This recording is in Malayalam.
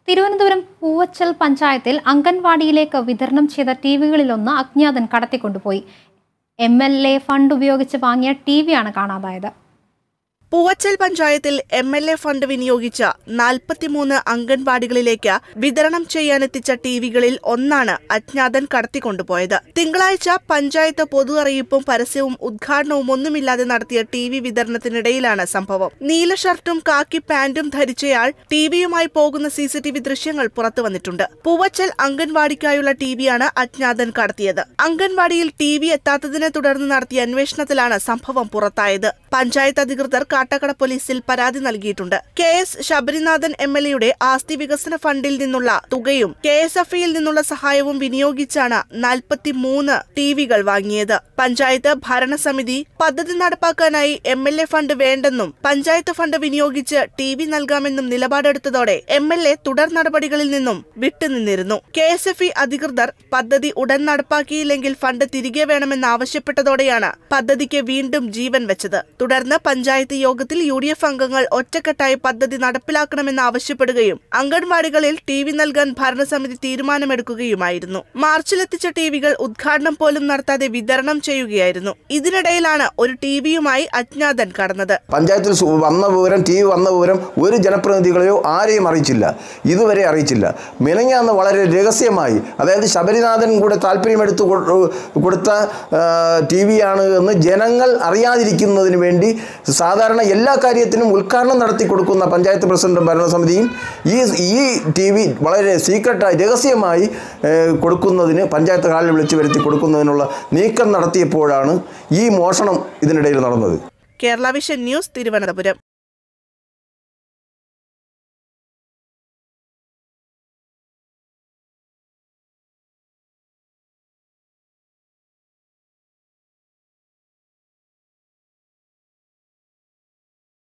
തിരുവനന്തപുരം പൂവച്ചൽ പഞ്ചായത്തിൽ അംഗൻവാടിയിലേക്ക് വിതരണം ചെയ്ത ടി വികളിലൊന്ന് അജ്ഞാതൻ കടത്തിക്കൊണ്ടുപോയി എം എൽ എ ഫണ്ട് ഉപയോഗിച്ച് വാങ്ങിയ ടി വിയാണ് കാണാതായത് പൂവച്ചൽ പഞ്ചായത്തിൽ എം എൽ എ ഫണ്ട് വിനിയോഗിച്ച നാൽപ്പത്തിമൂന്ന് അംഗൻവാടികളിലേക്ക് വിതരണം ചെയ്യാനെത്തിച്ച ടി വികളിൽ ഒന്നാണ് അജ്ഞാതൻ കടത്തിക്കൊണ്ടുപോയത് തിങ്കളാഴ്ച പഞ്ചായത്ത് പൊതു അറിയിപ്പും പരസ്യവും ഉദ്ഘാടനവും ഒന്നുമില്ലാതെ നടത്തിയ ടി വി വിതരണത്തിനിടയിലാണ് സംഭവം നീല ഷർട്ടും കാക്കി പാന്റും ധരിച്ചയാൾ ടി വിയുമായി പോകുന്ന സി സി ടി വി ദൃശ്യങ്ങൾ പുറത്തു വന്നിട്ടുണ്ട് പൂവച്ചൽ അംഗൻവാടിക്കായുള്ള ടി വിയാണ് അജ്ഞാതൻ കടത്തിയത് അംഗൻവാടിയിൽ ടി വി എത്താത്തതിനെ തുടർന്ന് നടത്തിയ അന്വേഷണത്തിലാണ് സംഭവം പുറത്തായത് പഞ്ചായത്ത് അധികൃതർ കാട്ടക്കട പോലീസിൽ പരാതി നൽകിയിട്ടുണ്ട് K S Sabarinathan M L എയുടെ ആസ്തി വികസന ഫണ്ടിൽ നിന്നുള്ള തുകയും കെ എസ് എഫ് ഇയിൽ നിന്നുള്ള സഹായവും വിനിയോഗിച്ചാണ് നാൽപ്പത്തിമൂന്ന് ടി വികൾ വാങ്ങിയത് പഞ്ചായത്ത് ഭരണസമിതി പദ്ധതി നടപ്പാക്കാനായി എം എൽ എ ഫണ്ട് വേണ്ടെന്നും പഞ്ചായത്ത് ഫണ്ട് വിനിയോഗിച്ച് ടി വി നൽകാമെന്നും നിലപാടെടുത്തതോടെ എം എൽ എ തുടർ നടപടികളിൽ നിന്നും വിട്ടുനിന്നിരുന്നു കെ എസ് എഫ് ഇ അധികൃതർ പദ്ധതി ഉടൻ നടപ്പാക്കിയില്ലെങ്കിൽ ഫണ്ട് തിരികെ വേണമെന്നാവശ്യപ്പെട്ടതോടെയാണ് പദ്ധതിക്ക് വീണ്ടും ജീവൻ വെച്ചത് തുടർന്ന് പഞ്ചായത്ത് യോഗത്തിൽ യു ഡി എഫ് അംഗങ്ങൾ ഒറ്റക്കെട്ടായി പദ്ധതി നടപ്പിലാക്കണമെന്ന് ആവശ്യപ്പെടുകയും അംഗൻവാടികളിൽ ടി വി നൽകാൻ ഭരണസമിതി തീരുമാനമെടുക്കുകയുമായിരുന്നു മാർച്ചിലെത്തിച്ച ടി വികൾ ഉദ്ഘാടനം പോലും നടത്താതെ വിതരണം ചെയ്യുകയായിരുന്നു ഇതിനിടയിലാണ് ഒരു ടി വിയുമായി അജ്ഞാതൻ കടന്നത് പഞ്ചായത്തിൽ സു- വന്ന വിവരം ടി വി വന്ന വിവരം ഒരു ജനപ്രതിനിധികളെയോ ആരെയും അറിയിച്ചില്ല ഇതുവരെ അറിയിച്ചില്ല മിനങ്ങാന്ന് വളരെ രഹസ്യമായി അതായത് ശബരിനാഥൻ കൂടെ താല്പര്യമെടുത്ത് കൊ- കൊടുത്ത ടി വിയാണ് എന്ന് ജനങ്ങൾ അറിയാതിരിക്കുന്നതിന് വേണ്ടി സാധാരണ എല്ലാ കാര്യത്തിനും ഉദ്ഘാടനം നടത്തി കൊടുക്കുന്ന പഞ്ചായത്ത് പ്രസിഡന്റും ഭരണസമിതിയും ഈ ഈ ടി വി വളരെ സീക്രട്ടായി രഹസ്യമായി ഏഹ്, കൊടുക്കുന്നതിന് പഞ്ചായത്ത് ഹാളിൽ വിളിച്ചു വരുത്തി കൊടുക്കുന്നതിനുള്ള നീക്കം നടത്തിയപ്പോഴാണ് ഈ മോഷണം ഇതിനിടയിൽ നടന്നത് കേരള വിഷൻ ന്യൂസ് തിരുവനന്തപുരം